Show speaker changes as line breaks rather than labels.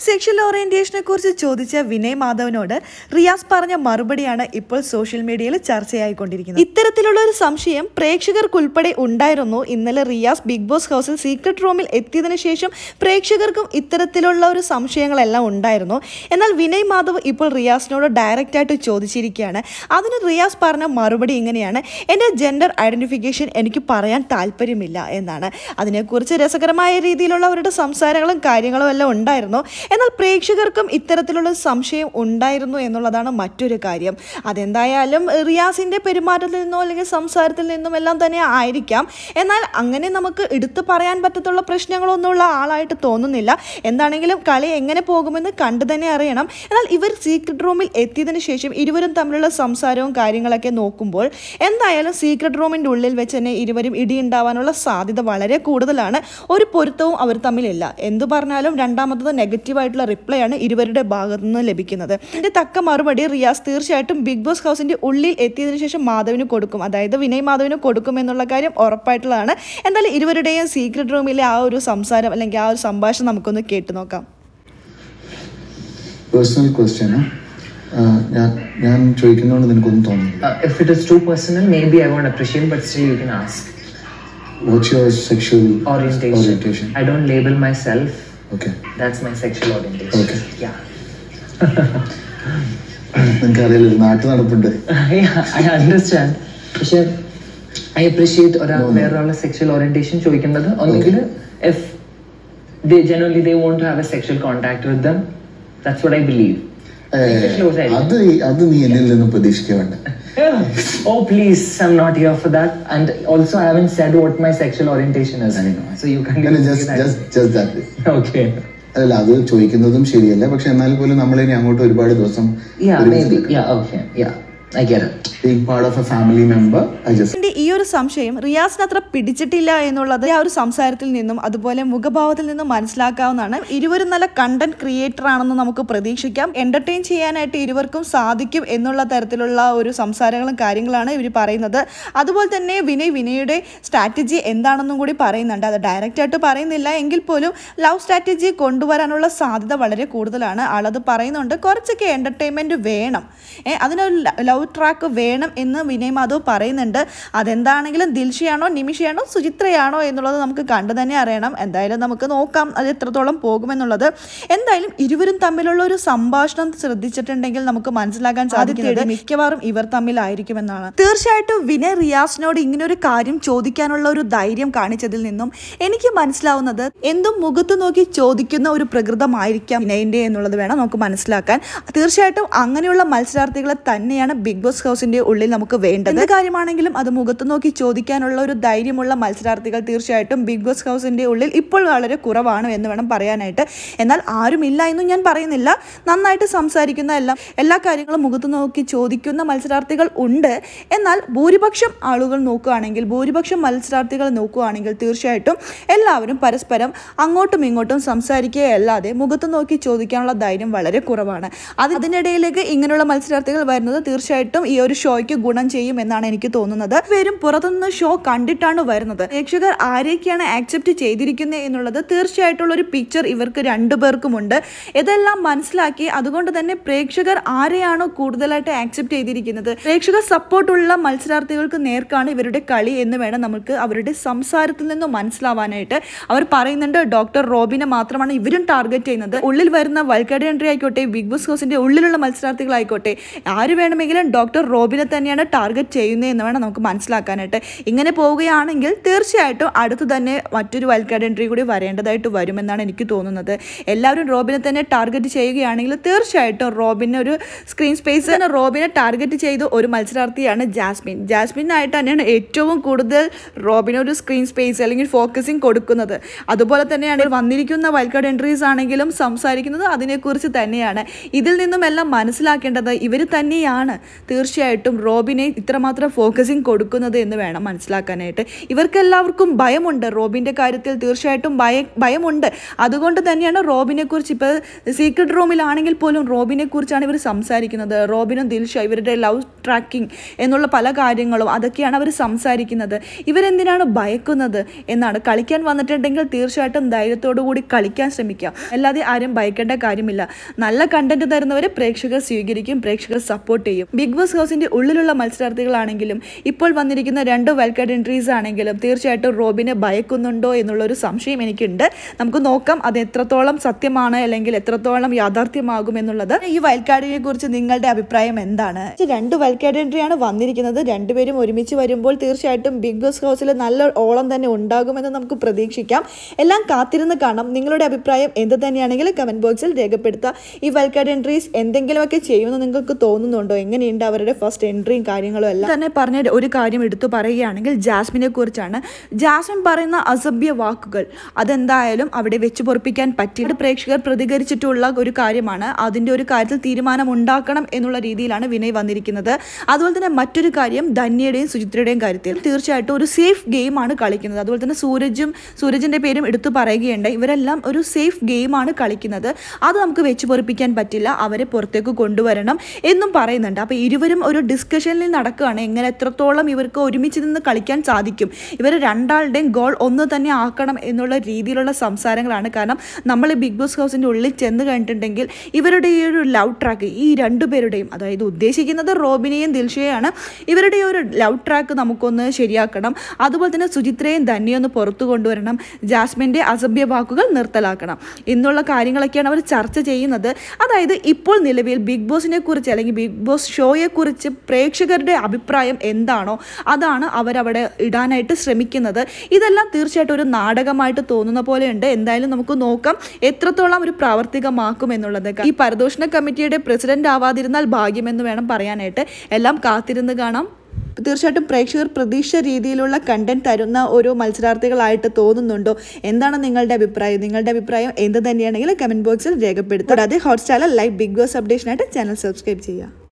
Sexual ഓറിയന്റേഷനെ കുറിച്ച് ചോദിച്ച വിനയ് മാധവനോട് റിയാസ് പറഞ്ഞ മറുപടിയാണ് ഇപ്പോൾ സോഷ്യൽ മീഡിയയിൽ ചർച്ചയായിക്കൊണ്ടിരിക്കുന്നത് ഇത്തരത്തിലുള്ള ഒരു സംശയം പ്രേക്ഷകർക്കുൾപ്പെടെ ഉണ്ടായിരുന്നു ഇന്നലെ റിയാസ് ബിഗ് ബോസ് ഹൗസിൽ സീക്രട്ട് റൂമിൽ എത്തിയതിനു ശേഷം പ്രേക്ഷകർക്കും ഇത്തരത്തിലുള്ള ഒരു സംശയങ്ങളെല്ലാം ഉണ്ടായിരുന്നു എന്നാൽ വിനയ് മാധവ് ഇപ്പോൾ റിയാസിനോട് ഡയറക്റ്റ് ആയിട്ട് ചോദിച്ചിരിക്കുകയാണ് അതിന് റിയാസ് പറഞ്ഞ മറുപടി ഇങ്ങനെയാണ് എൻ്റെ ജെൻഡർ ഐഡന്റിഫിക്കേഷൻ എനിക്ക് പറയാൻ താല്പര്യമില്ല എന്നാണ് അതിനെക്കുറിച്ച് രസകരമായ രീതിയിലുള്ള അവരുടെ സംസാരങ്ങളും കാര്യങ്ങളും എല്ലാം ഉണ്ടായിരുന്നു എന്നാൽ പ്രേക്ഷകർക്കും ഇത്തരത്തിലുള്ള സംശയം ഉണ്ടായിരുന്നു എന്നുള്ളതാണ് മറ്റൊരു കാര്യം അതെന്തായാലും റിയാസിൻ്റെ പെരുമാറ്റത്തിൽ നിന്നോ അല്ലെങ്കിൽ സംസാരത്തിൽ നിന്നും എല്ലാം തന്നെ ആയിരിക്കാം എന്നാൽ അങ്ങനെ നമുക്ക് എടുത്തു പറയാൻ പറ്റത്തുള്ള പ്രശ്നങ്ങളൊന്നുമുള്ള ആളായിട്ട് തോന്നുന്നില്ല എന്താണെങ്കിലും കളി എങ്ങനെ പോകുമെന്ന് കണ്ടു തന്നെ അറിയണം എന്നാൽ ഇവർ സീക്രട്ട് റൂമിൽ എത്തിയതിനു ശേഷം ഇരുവരും തമ്മിലുള്ള സംസാരവും കാര്യങ്ങളൊക്കെ നോക്കുമ്പോൾ എന്തായാലും സീക്രട്ട് റൂമിൻ്റെ ഉള്ളിൽ വെച്ച് തന്നെ ഇരുവരും ഇടിയുണ്ടാവാനുള്ള സാധ്യത വളരെ കൂടുതലാണ് ഒരു പൊരുത്തവും അവർ തമ്മിലില്ല എന്തു പറഞ്ഞാലും രണ്ടാമത്തത് നെഗറ്റീവായിട്ടുള്ള റിപ്ലൈ ആണ് ഇരുവരുടെ ഭാഗത്തു നിന്ന് ലഭിക്കുന്നത് ഇതിന്റെ തക്ക മറുപടി റിയാസ് തീർച്ചയായിട്ടും ബിഗ് ബോസ് ഹൗസിന്റെ ഉള്ളിൽ എത്തിയതിനു ശേഷം മാധവിന് കൊടുക്കും അതായത് വിനയ് മാധവിന് കൊടുക്കും എന്നുള്ള കാര്യം ഉറപ്പായിട്ടുള്ളതാണ് എന്തായാലും ഇരുവരുടെയും സീക്രട്ട് റൂമിലെ ആ ഒരു സംസാരം അല്ലെങ്കിൽ ആ ഒരു സംഭാഷണം നമുക്കൊന്ന് കേട്ടു നോക്കാം
പേഴ്സണൽ ക്വസ്റ്റ്യൻ ഞാൻ ഞാൻ ചോദിക്കുന്നതുകൊണ്ട് നിനക്കൊന്നും തോന്നില്ല
Uh, if it is too personal, maybe I won't appreciate, but still you can ask.
What's your sexual
Orientation.
Orientation
I don't label myself.
Okay
That's my sexual orientation.
Okay.
Yeah.
നിനക്കറിയില്ല ഒരു നാട്ടു നടപ്പുണ്ട്
yeah, I understand. പക്ഷെ I appreciate ഒരാൾ
No, no.
വേറൊരാളുടെ sexual orientation ചോദിക്കുന്നത് ഒന്നെങ്കിൽ if they generally they want to have a sexual contact with them that's what I believe Close ആയിരിക്കും.
അത് അത് നീ എന്നിൽ നിന്നും പ്രതീക്ഷിക്കുക വേണ്ട
oh please i'm not here for that and also i haven't said what my sexual orientation is
I know.
so you can
just just just that
okay
അല്ല അത് ചോദിക്കുന്നതും ശരിയല്ല പക്ഷെ എന്നാൽ പോലും നമ്മളിനി അങ്ങോട്ട് ഒരുപാട് ദിവസം
yeah maybe yeah okay yeah i get it
being part of a family member I just
ഇതിന്റെ ഈ ഒരു സംശയം റിയാസിന് അത്ര പിടിച്ചിട്ടില്ല എന്നുള്ളത് ആ ഒരു സംസാരത്തിൽ നിന്നും അതുപോലെ മുഖഭാവത്തിൽ നിന്നും മനസ്സിലാക്കാവുന്നതാണ് ഇരുവരും നല്ല കണ്ടന്റ് ക്രിയേറ്റർ ആണെന്ന് നമുക്ക് പ്രതീക്ഷിക്കാം എന്റർടൈൻ ചെയ്യാനായിട്ട് ഇരുവർക്കും സാധിക്കും എന്നുള്ള തരത്തിലുള്ള ഒരു സംസാരങ്ങളും കാര്യങ്ങളാണ് ഇവർ പറയുന്നത് അതുപോലെ തന്നെ വിനയ് വിനയുടെ സ്ട്രാറ്റജി എന്താണെന്നും കൂടി പറയുന്നുണ്ട് അത് ഡയറക്റ്റ് ആയിട്ട് പറയുന്നില്ല എങ്കിൽ പോലും ലവ് സ്ട്രാറ്റജി കൊണ്ടുവരാനുള്ള സാധ്യത വളരെ കൂടുതലാണ് ആളത് പറയുന്നുണ്ട് കുറച്ചൊക്കെ എന്റർടൈൻമെന്റ് വേണം ഏ, അതിനൊരു ലവ് ട്രാക്ക് വേണം എന്ന് വിനയ് മാധവ് പറയുന്നുണ്ട് അതെന്താണെങ്കിലും ദിൽഷയാണോ നിമിഷയാണോ സുചിത്രയാണോ എന്നുള്ളത് നമുക്ക് കണ്ടു തന്നെ അറിയണം എന്തായാലും നമുക്ക് നോക്കാം അത് എത്രത്തോളം പോകുമെന്നുള്ളത് എന്തായാലും ഇരുവരും തമ്മിലുള്ള ഒരു സംഭാഷണം ശ്രദ്ധിച്ചിട്ടുണ്ടെങ്കിൽ നമുക്ക് മനസ്സിലാക്കാൻ സാധിക്കുന്നത് മിക്കവാറും ഇവർ തമ്മിലായിരിക്കുമെന്നാണ് തീർച്ചയായിട്ടും വിനയ് റിയാസിനോട് ഇങ്ങനെ ഒരു കാര്യം ചോദിക്കാനുള്ള ഒരു ധൈര്യം കാണിച്ചതിൽ നിന്നും എനിക്ക് മനസ്സിലാവുന്നത് എന്തും മുഖത്ത് നോക്കി ചോദിക്കുന്ന ഒരു പ്രകൃതമായിരിക്കാം വിനയന്റെ എന്നുള്ളത് വേണം നമുക്ക് മനസ്സിലാക്കാൻ തീർച്ചയായിട്ടും അങ്ങനെയുള്ള മത്സരാർത്ഥികളെ തന്നെയാണ് ബിഗ് ബോസ് ഹൗസിന്റെ ഉള്ളിൽ നമുക്ക് വേണ്ടത് എന്ത് കാര്യമാണെങ്കിലും അത് മുഖത്ത് നോക്കി ചോദിക്കാനുള്ള ഒരു ധൈര്യമുള്ള മത്സരാർത്ഥികൾ തീർച്ചയായിട്ടും ബിഗ് ബോസ് ഹൗസിന്റെ ഉള്ളിൽ ഇപ്പോൾ വളരെ കുറവാണ് എന്ന് വേണം പറയാനായിട്ട് എന്നാൽ ആരുമില്ല എന്നും ഞാൻ പറയുന്നില്ല നന്നായിട്ട് സംസാരിക്കുന്ന എല്ലാം എല്ലാ കാര്യങ്ങളും മുഖത്ത് നോക്കി ചോദിക്കുന്ന മത്സരാർത്ഥികൾ ഉണ്ട് എന്നാൽ ഭൂരിപക്ഷം ആളുകൾ നോക്കുകയാണെങ്കിൽ ഭൂരിപക്ഷം മത്സരാർത്ഥികൾ നോക്കുകയാണെങ്കിൽ തീർച്ചയായിട്ടും എല്ലാവരും പരസ്പരം അങ്ങോട്ടും ഇങ്ങോട്ടും സംസാരിക്കുകയല്ലാതെ മുഖത്ത് നോക്കി ചോദിക്കാനുള്ള ധൈര്യം വളരെ കുറവാണ് അത് അതിനിടയിലേക്ക് ഇങ്ങനെയുള്ള മത്സരാർത്ഥികൾ വരുന്നത് തീർച്ചയായിട്ടും ഈ ഒരു ഷോയ്ക്ക് ഗുണം ചെയ്യും എന്നാണ് എനിക്ക് തോന്നുന്നത് പേരും പുറത്തുനിന്ന് ഷോ കണ്ടിട്ടാണ് വരുന്നത് പ്രേക്ഷകർ ആരെയൊക്കെയാണ് ആക്സെപ്റ്റ് ചെയ്തിരിക്കുന്നത് എന്നുള്ളത് തീർച്ചയായിട്ടുള്ള ഒരു പിക്ചർ ഇവർക്ക് രണ്ടുപേർക്കുമുണ്ട് ഇതെല്ലാം മനസ്സിലാക്കി അതുകൊണ്ട് തന്നെ പ്രേക്ഷകർ ആരെയാണോ കൂടുതലായിട്ട് ആക്സെപ്റ്റ് ചെയ്തിരിക്കുന്നത് പ്രേക്ഷകർ സപ്പോർട്ടുള്ള മത്സരാർത്ഥികൾക്ക് നേർക്കാണ് ഇവരുടെ കളി എന്ന് വേണം നമുക്ക് അവരുടെ സംസാരത്തിൽ നിന്നും മനസ്സിലാവാനായിട്ട് അവർ പറയുന്നുണ്ട് ഡോക്ടർ റോബിനെ മാത്രമാണ് ഇവരും ടാർഗറ്റ് ചെയ്യുന്നത് ഉള്ളിൽ വരുന്ന വൽക്കടി എൻട്രി ആയിക്കോട്ടെ ബിഗ് ബോസ് ഹൗസിന്റെ ഉള്ളിലുള്ള മത്സരാർത്ഥികളായിക്കോട്ടെ ആര് വേണമെങ്കിലും ഡോക്ടർ റോബിനെ തന്നെയാണ് ടാർഗറ്റ് ചെയ്യുന്നത് എന്ന് വേണം നമുക്ക് മനസ്സിലാക്കാനായിട്ട് ഇങ്ങനെ പോവുകയാണെങ്കിൽ തീർച്ചയായിട്ടും അടുത്ത് തന്നെ മറ്റൊരു വൽക്കടി എൻട്രി കൂടി വരേണ്ടതായിട്ട് വരുമെന്നാണ് എനിക്ക് തോന്നുന്നത് എല്ലാവരും റോബിനെ തന്നെ ടാർഗറ്റ് ചെയ്യുകയാണെങ്കിൽ തീർച്ചയായിട്ടും റോബിന് ഒരു സ്ക്രീൻ സ്പേസ് തന്നെ റോബിനെ ടാർഗറ്റ് ചെയ്ത ഒരു മത്സരാർത്ഥിയാണ് ജാസ്മിൻ ജാസ്മിനായിട്ട് തന്നെയാണ് ഏറ്റവും കൂടുതൽ റോബിന് ഒരു സ്ക്രീൻ സ്പേസ് അല്ലെങ്കിൽ ഫോക്കസിങ് കൊടുക്കുന്നത് അതുപോലെ തന്നെയാണ് വന്നിരിക്കുന്ന വൈൽഡ് എൻട്രീസ് ആണെങ്കിലും സംസാരിക്കുന്നത് അതിനെക്കുറിച്ച് തന്നെയാണ് ഇതിൽ നിന്നും എല്ലാം മനസ്സിലാക്കേണ്ടത് ഇവർ തന്നെയാണ് തീർച്ചയായിട്ടും റോബിനെ ഇത്രമാത്രം ഫോക്കസിങ് കൊടുക്കുന്നത് എന്ന് വേണം മനസ്സിലാക്കാനായിട്ട് ഇവർക്കെല്ലാവർക്കും ഭയമുണ്ട് റോബിൻ്റെ കാര്യത്തിൽ തീർച്ചയായിട്ടും ഭയ ഭയമുണ്ട് അതുകൊണ്ട് തന്നെയാണ് റോബിനെ കുറിച്ച് ഇപ്പോൾ സീക്രട്ട് റൂമിലാണെങ്കിൽ പോലും റോബിനെ കുറിച്ചാണ് ഇവർ സംസാരിക്കുന്നത് റോബിനും ദിൽഷ ഇവരുടെ ലവ് ട്രാക്കിംഗ് എന്നുള്ള പല കാര്യങ്ങളും അതൊക്കെയാണ് അവർ സംസാരിക്കുന്നത് ഇവരെന്തിനാണ് ഭയക്കുന്നത് എന്നാണ് കളിക്കാൻ വന്നിട്ടുണ്ടെങ്കിൽ തീർച്ചയായിട്ടും ധൈര്യത്തോടു കൂടി കളിക്കാൻ ശ്രമിക്കുക അല്ലാതെ ആരും ഭയക്കേണ്ട കാര്യമില്ല നല്ല കണ്ടന്റ് തരുന്നവരെ പ്രേക്ഷകർ സ്വീകരിക്കും പ്രേക്ഷകർ സപ്പോർട്ട് ചെയ്യും ബിഗ് ബോസ് ഹൗസിന്റെ ഉള്ളിലുള്ള മത്സരാർത്ഥികളാണെങ്കിലും ഇപ്പോൾ വന്നിരിക്കുന്ന രണ്ട് വെൽക്കഡ് എൻട്രീസ് ആണെങ്കിലും തീർച്ചയായിട്ടും റോബിനെ ഭയക്കുന്നുണ്ടോ എന്നുള്ളൊരു സംശയം എനിക്കുണ്ട് നമുക്ക് നോക്കാം അത് എത്രത്തോളം സത്യമാണ് അല്ലെങ്കിൽ എത്രത്തോളം യാഥാർത്ഥ്യമാകും എന്നുള്ളത് ഈ വയൽക്കാടിനെ കുറിച്ച് നിങ്ങളുടെ അഭിപ്രായം എന്താണ് രണ്ട് വയൽക്കാട് എൻട്രിയാണ് വന്നിരിക്കുന്നത് രണ്ടുപേരും ഒരുമിച്ച് വരുമ്പോൾ തീർച്ചയായിട്ടും ബിഗ് ബോസ് ഹൗസിൽ നല്ല ഓളം തന്നെ ഉണ്ടാകുമെന്ന് നമുക്ക് പ്രതീക്ഷിക്കാം എല്ലാം കാത്തിരുന്ന് കാണാം നിങ്ങളുടെ അഭിപ്രായം എന്ത് തന്നെയാണെങ്കിലും കമന്റ് ബോക്സിൽ രേഖപ്പെടുത്തുക ഈ വയൽക്കാട് എൻട്രീസ് എന്തെങ്കിലുമൊക്കെ ചെയ്യുമെന്ന് നിങ്ങൾക്ക് തോന്നുന്നുണ്ടോ എങ്ങനെയുണ്ട് അവരുടെ ഫസ്റ്റ് എൻട്രിയും കാര്യങ്ങളും എല്ലാം തന്നെ പറഞ്ഞ ഒരു കാര്യം എടുത്തു പറയുകയാണെങ്കിൽ ജാസ്മിനെ കുറിച്ചാണ് ജാസ്മിൻ പറയുന്ന അസഭ്യ വാക്കുകൾ അതെന്തായാലും അവിടെ വെച്ച് പൊറപ്പിക്കാൻ പറ്റിയിട്ട് പ്രേക്ഷകർ പ്രതികരിച്ചിട്ടുള്ള ഒരു കാര്യമാണ് അതിൻ്റെ ഒരു കാര്യത്തിൽ തീരുമാനം ഉണ്ടാക്കണം എന്നുള്ള രീതിയിലാണ് വിനയ് വന്നിരിക്കുന്നത് അതുപോലെ തന്നെ മറ്റൊരു കാര്യം ധന്യയുടെയും സുചിത്രയുടെയും കാര്യത്തിൽ തീർച്ചയായിട്ടും ഒരു സേഫ് ഗെയിമാണ് കളിക്കുന്നത് അതുപോലെ തന്നെ സൂരജും സൂരജിൻ്റെ പേരും എടുത്തു പറയുകയുണ്ട് ഇവരെല്ലാം ഒരു സേഫ് ഗെയിമാണ് കളിക്കുന്നത് അത് നമുക്ക് വെച്ച് പൊറിപ്പിക്കാൻ പറ്റില്ല അവരെ പുറത്തേക്ക് കൊണ്ടുവരണം എന്നും പറയുന്നുണ്ട് അപ്പോൾ ഇരുവരും ഒരു ഡിസ്കഷനിൽ നടക്കുകയാണ് എങ്ങനെ എത്രത്തോളം ഇവർക്ക് ഒരുമിച്ച് നിന്ന് കളിക്കാൻ സാധിക്കും ഇവർ രണ്ടാളുടെയും ഗോൾ ഒന്ന് തന്നെ ആക്കണം എന്നുള്ള രീതിയിലുള്ള സംസാരങ്ങളാണ് കാരണം നമ്മൾ ഈ ബിഗ് ബോസ് ഹൗസിൻ്റെ ഉള്ളിൽ ചെന്ന് കഴിഞ്ഞിട്ടുണ്ടെങ്കിൽ ഇവരുടെ ഈ ഒരു ലവ് ട്രാക്ക് ഈ രണ്ടുപേരുടെയും അതായത് ഉദ്ദേശിക്കുന്നത് റോബിനെയും ദിൽഷയെയാണ് ഇവരുടെ ഈ ഒരു ലവ് ട്രാക്ക് നമുക്കൊന്ന് ശരിയാക്കണം അതുപോലെ തന്നെ സുചിത്രയും ധന്യയും ഒന്ന് പുറത്തു കൊണ്ടുവരണം ജാസ്മിൻ്റെ അസഭ്യ വാക്കുകൾ നിർത്തലാക്കണം എന്നുള്ള കാര്യങ്ങളൊക്കെയാണ് അവർ ചർച്ച ചെയ്യുന്നത് അതായത് ഇപ്പോൾ നിലവിൽ ബിഗ് ബോസിനെ കുറിച്ച് അല്ലെങ്കിൽ ബിഗ് ബോസ് ഷോയെ കുറിച്ച് പ്രേക്ഷകരുടെ അഭിപ്രായം എന്താണോ അതാണ് അവരവിടെ ഇടാനായിട്ട് ശ്രമിക്കുന്നത് ഇതെല്ലാം തീർച്ചയായിട്ടും ഒരു നാടകമായിട്ട് തോന്നുന്ന പോലെയുണ്ട് എന്തായാലും നമുക്ക് നോക്കാം എത്രത്തോളം ഒരു പ്രാവർത്തികമാക്കും എന്നുള്ളത് ഈ പരദൂഷണ കമ്മിറ്റിയുടെ പ്രസിഡന്റ് ആവാതിരുന്നാൽ ഭാഗ്യമെന്ന് വേണം പറയാനായിട്ട് എല്ലാം കാത്തിരുന്ന് കാണാം തീർച്ചയായിട്ടും പ്രേക്ഷകർ പ്രതീക്ഷ രീതിയിലുള്ള കണ്ടന്റ് തരുന്ന ഓരോ മത്സരാർത്ഥികളായിട്ട് തോന്നുന്നുണ്ടോ എന്താണ് നിങ്ങളുടെ അഭിപ്രായം നിങ്ങളുടെ അഭിപ്രായം എന്ത് തന്നെയാണെങ്കിലും കമന്റ് ബോക്സിൽ രേഖപ്പെടുത്തുക കൂടാതെ ഹോട്ട്സ്റ്റാറിൽ ലൈവ് ബിഗ് ബോസ് അപ്ഡേഷനായിട്ട് ചാനൽ സബ്സ്ക്രൈബ് ചെയ്യുക